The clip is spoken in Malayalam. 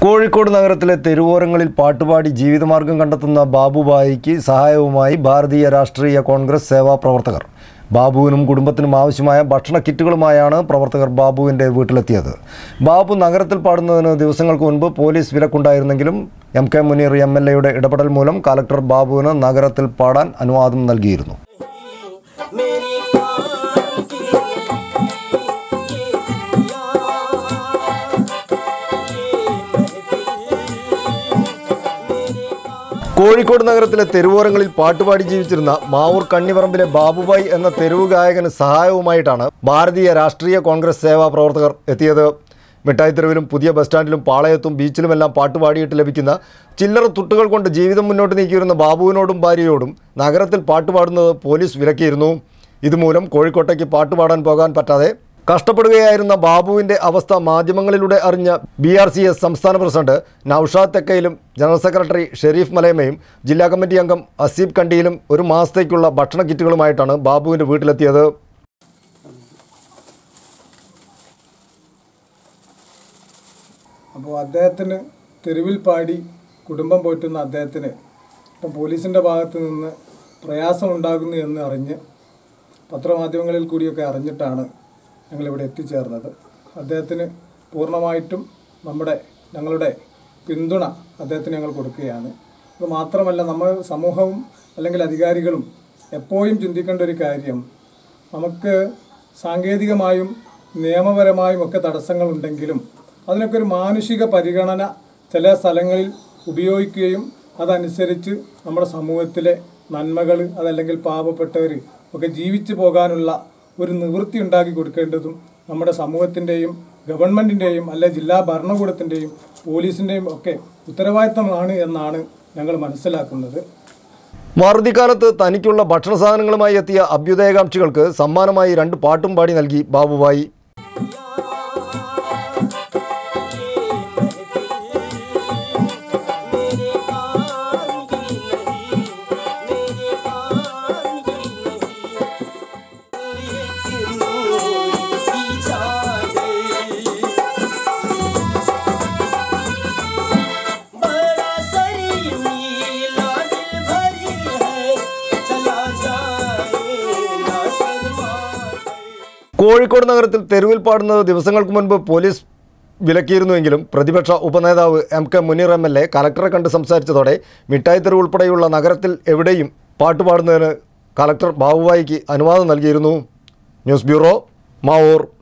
കോഴിക്കോട് നഗരത്തിലെ തെരുവോരങ്ങളിൽ പാട്ടുപാടി ജീവിതമാർഗം കണ്ടെത്തുന്ന ബാബുബായിക്ക് സഹായവുമായി ഭാരതീയ രാഷ്ട്രീയ കോൺഗ്രസ് സേവാ പ്രവർത്തകർ ബാബുവിനും കുടുംബത്തിനും ആവശ്യമായ ഭക്ഷണ കിറ്റുകളുമായാണ് പ്രവർത്തകർ ബാബുവിൻ്റെ വീട്ടിലെത്തിയത് ബാബു നഗരത്തിൽ പാടുന്നതിന് ദിവസങ്ങൾക്ക് മുൻപ് പോലീസ് വിലക്കുണ്ടായിരുന്നെങ്കിലും M K Muneer M L എയുടെ ഇടപെടൽ മൂലം കലക്ടർ ബാബുവിന് നഗരത്തിൽ പാടാൻ അനുവാദം നൽകിയിരുന്നു मेरी कान की ये दुनिया ये महफिल കോഴിക്കോട് നഗരത്തിലെ തെരുവോരങ്ങളിൽ പാട്ടുപാടി ജീവിച്ചിരുന്ന മാവൂർ കണ്ണിപറമ്പിലെ ബാബുബായി എന്ന തെരുവ് ഗായകന് സഹായവുമായിട്ടാണ് ഭാരതീയ രാഷ്ട്രീയ കോൺഗ്രസ് സേവാ പ്രവർത്തകർ എത്തിയത് മിഠായിത്തെരുവിലും പുതിയ ബസ് സ്റ്റാൻഡിലും പാളയത്തും ബീച്ചിലുമെല്ലാം പാട്ടുപാടിയിട്ട് ലഭിക്കുന്ന ചില്ലറ തുട്ടുകൾ കൊണ്ട് ജീവിതം മുന്നോട്ട് നീക്കിയിരുന്ന ബാബുവിനോടും ഭാര്യയോടും നഗരത്തിൽ പാട്ടുപാടുന്നത് പോലീസ് വിലക്കിയിരുന്നു ഇതുമൂലം കോഴിക്കോട്ടേക്ക് പാട്ടുപാടാൻ പോകാൻ പറ്റാതെ കഷ്ടപ്പെടുകയായിരുന്ന ബാബുവിൻ്റെ അവസ്ഥ മാധ്യമങ്ങളിലൂടെ അറിഞ്ഞ ബി ആർ സി എസ് സംസ്ഥാന പ്രസിഡന്റ് നൌഷാദ് തെക്കയിലും ജനറൽ സെക്രട്ടറി ഷെരീഫ് മലയമയും ജില്ലാ കമ്മിറ്റി അംഗം അസീബ് കണ്ടിയിലും ഒരു മാസത്തേക്കുള്ള ഭക്ഷണ കിറ്റുകളുമായിട്ടാണ് ബാബുവിൻ്റെ വീട്ടിലെത്തിയത് അപ്പോൾ അദ്ദേഹത്തിന് തെരുവിൽ പാടി കുടുംബം പോറ്റുന്ന അദ്ദേഹത്തിന് ഇപ്പം പോലീസിൻ്റെ ഭാഗത്ത് നിന്ന് പ്രയാസമുണ്ടാകുന്നു എന്ന് അറിഞ്ഞ് പത്രമാധ്യമങ്ങളിൽ കൂടിയൊക്കെ അറിഞ്ഞിട്ടാണ് ഞങ്ങളിവിടെ എത്തിച്ചേർന്നത് അദ്ദേഹത്തിന് പൂർണ്ണമായിട്ടും നമ്മുടെ ഞങ്ങളുടെ പിന്തുണ അദ്ദേഹത്തിന് ഞങ്ങൾ കൊടുക്കുകയാണ് അത് മാത്രമല്ല നമ്മൾ സമൂഹവും അല്ലെങ്കിൽ അധികാരികളും എപ്പോഴും ചിന്തിക്കേണ്ട ഒരു കാര്യം നമുക്ക് സാങ്കേതികമായും നിയമപരമായും ഒക്കെ തടസ്സങ്ങളുണ്ടെങ്കിലും അതിനൊക്കെ ഒരു മാനുഷിക പരിഗണന ചില സ്ഥലങ്ങളിൽ ഉപയോഗിക്കുകയും അതനുസരിച്ച് നമ്മുടെ സമൂഹത്തിലെ നന്മകൾ അതല്ലെങ്കിൽ പാവപ്പെട്ടവർ ഒക്കെ ജീവിച്ചു പോകാനുള്ള ഒരു നിവൃത്തി ഉണ്ടാക്കി കൊടുക്കേണ്ടതും നമ്മുടെ സമൂഹത്തിൻ്റെയും ഗവൺമെൻറ്റിൻ്റെയും അല്ലെ ജില്ലാ ഭരണകൂടത്തിൻ്റെയും പോലീസിൻ്റെയും ഒക്കെ ഉത്തരവാദിത്തമാണ് എന്നാണ് ഞങ്ങൾ മനസ്സിലാക്കുന്നത് മറുതിക്കാലത്ത് തനിക്കുള്ള ഭക്ഷണ സാധനങ്ങളുമായി എത്തിയ അഭ്യുദയകാംക്ഷികൾക്ക് സമ്മാനമായി രണ്ട് പാട്ടും പാടി നൽകി ബാബുബായി मेरे कान की नहीं मेरे कान की नहीं एक नूर सी चादर बड़ा सरी नीला दिल भरी है चला जाए ना शर्मा കോഴിക്കോട് നഗരത്തിൽ തെരുവിൽ പാടുന്നത് ദിവസങ്ങൾക്ക് മുൻപ് പോലീസ് വിലക്കിയിരുന്നുവെങ്കിലും പ്രതിപക്ഷ ഉപനേതാവ് M K Muneer M L A കലക്ടറെ കണ്ട് സംസാരിച്ചതോടെ മിഠായിത്തെരുവ് ഉൾപ്പെടെയുള്ള നഗരത്തിൽ എവിടെയും പാട്ടുപാടുന്നതിന് കലക്ടർ ബാബുബായിക്ക് അനുവാദം നൽകിയിരുന്നു ന്യൂസ് ബ്യൂറോ മാവൂർ